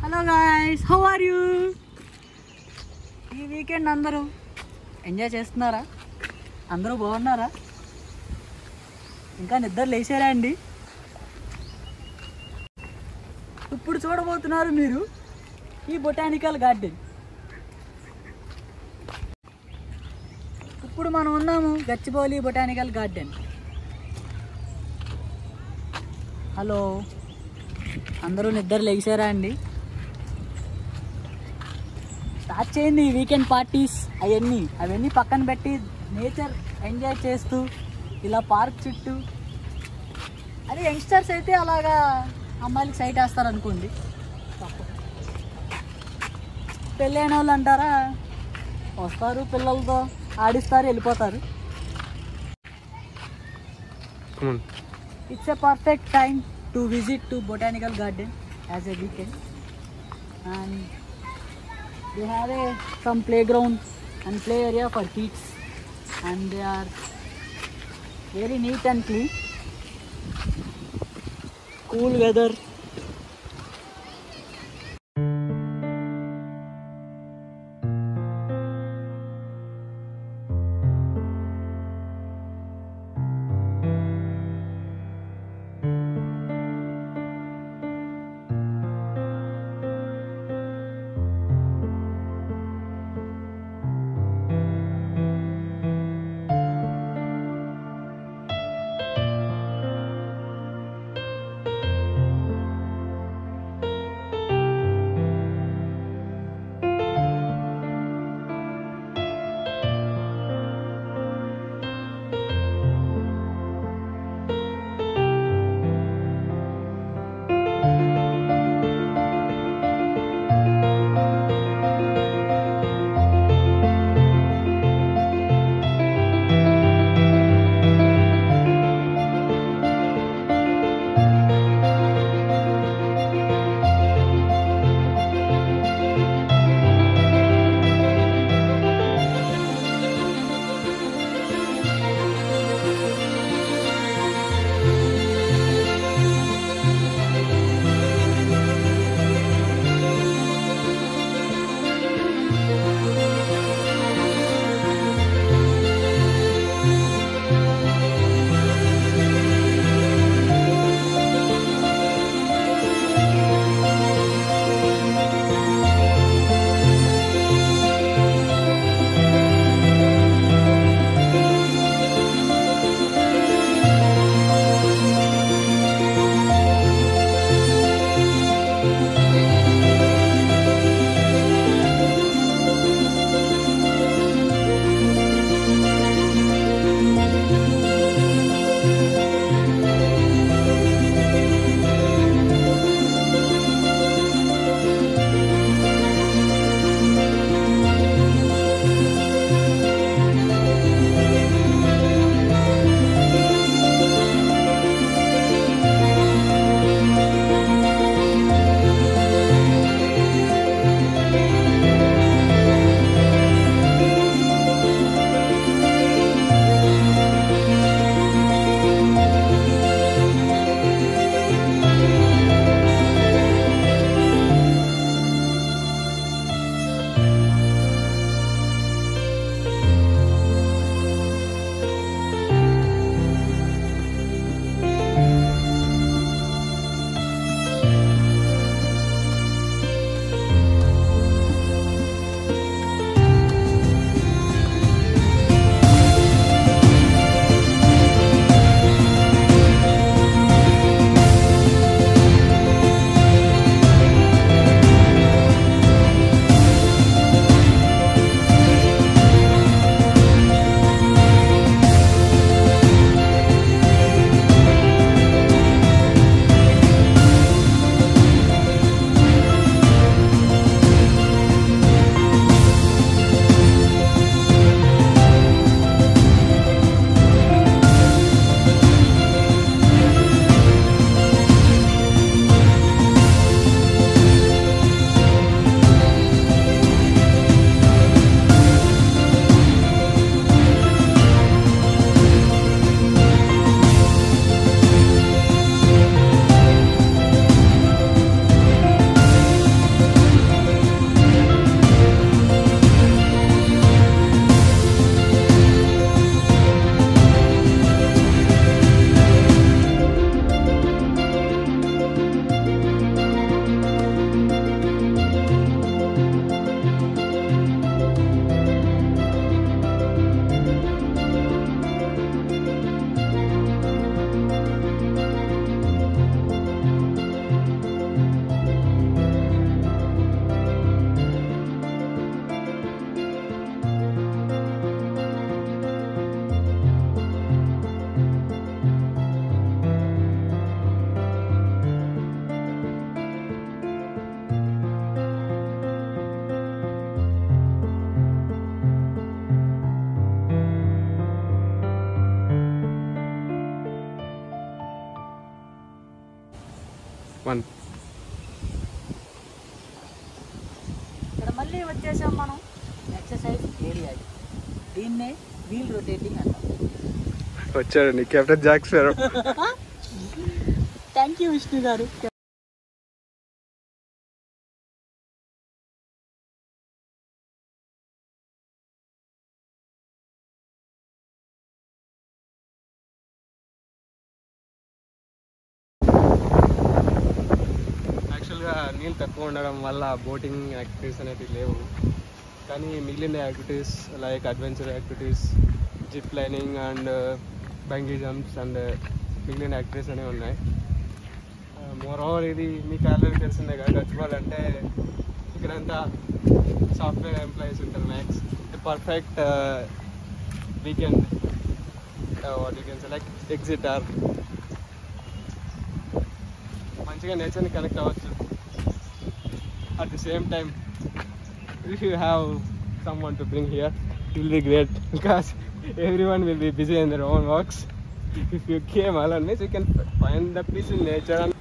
hello guys how are you ఈ weekend అందరూ enjoy చేస్తున్నారా అందరూ బాగున్నారా ఇంకా నిద్ర లేచారా అండి ఇప్పుడు చూడబోతున్నారు మీరు ఈ బొటానికల్ గార్డెన్ ఇప్పుడు మనం ఉన్నాము గచ్చిబౌలి బొటానికల్ గార్డెన్ హలో అందరూ నిద్ర లేచారా అండి స్టార్ట్ చేయండి ఈ వీకెండ్ పార్టీస్ అవన్నీ అవన్నీ పక్కన పెట్టి నేచర్ ఎంజాయ్ చేస్తూ ఇలా పార్క్ చుట్టూ అదే యంగ్స్టర్స్ అయితే అలాగా అమ్మాయిలకి సైట్ వేస్తారు అనుకోండి పెళ్ళైన వాళ్ళు అంటారా వస్తారు పిల్లలతో ఆడిస్తారు వెళ్ళిపోతారు it's a perfect time to visit to botanical garden as a weekend and they have a some playground and play area for kids and they are very neat and clean cool weather one ఇక్కడ మళ్ళీ వచ్చేసాం మనం exercise area దీన్నే wheel rotating అంటాం వచ్చాడండి captain Jacks గారు thank you Vishnu గారు యాక్చువల్గా నీళ్ళు తక్కువ ఉండడం వల్ల బోటింగ్ యాక్టివిటీస్ అనేవి లేవు కానీ మిగిలిన activities like adventure activities zip lining and bungee jumps and మిగిలిన యాక్టివిటీస్ అనేవి ఉన్నాయి మోర్ ఓవర్ ఇది మీకు ఆల్రెడీ తెలిసిందే కదా గచ్చిబాల్ అంటే ఇక్కడంతా సాఫ్ట్వేర్ ఎంప్లాయీస్ ఉంటారు max perfect weekend what you can like exit or మంచిగా నేచర్ని కనెక్ట్ అవ్వచ్చు at the same time if you have someone to bring here it will be great because everyone will be busy in their own works if you came అలా means you can find the peace in nature and